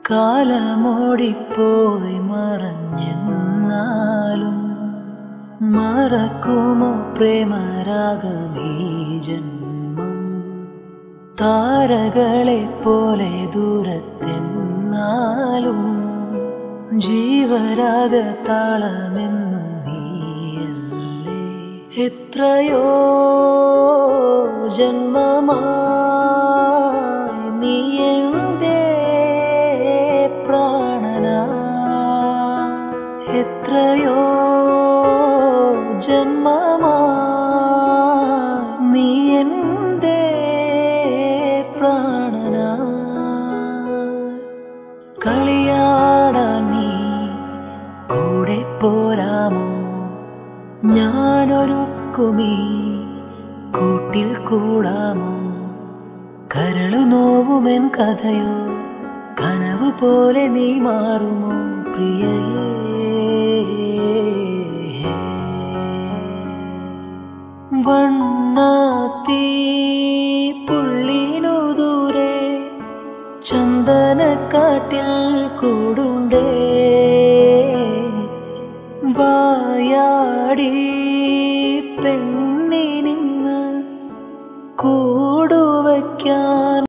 കാലമോടിപ്പോയി മറഞ്ഞെന്നാലും മറക്കുമോ പ്രേമരാഗമീ ജന്മം താരകളെ പോലെ ദൂരത്തെന്നാലും ജീവരാഗ താളമെന്നും നീയല്ലേ എത്രയോ ജന്മമായി നീ എൻ്റെ പ്രാണനാ എത്രയോ ജന്മമായി നീ എൻ്റെ പ്രാണനാ കളിയാടാൻ നീ കൂടെ പോരാമോ ഞാനൊരുക്കുമീ കൂട്ടിൽ കൂടാമോ കരളു നോവുമെൻ കഥയോ കനവ് പോലെ നീ മാറുമോ പ്രിയയേ വണ്ണാത്തീ പുള്ളിനു ദൂരെ ചന്ദനക്കാട്ടിൽ കൂടുണ്ടേ വായാടി പെണ്ണിനിൻ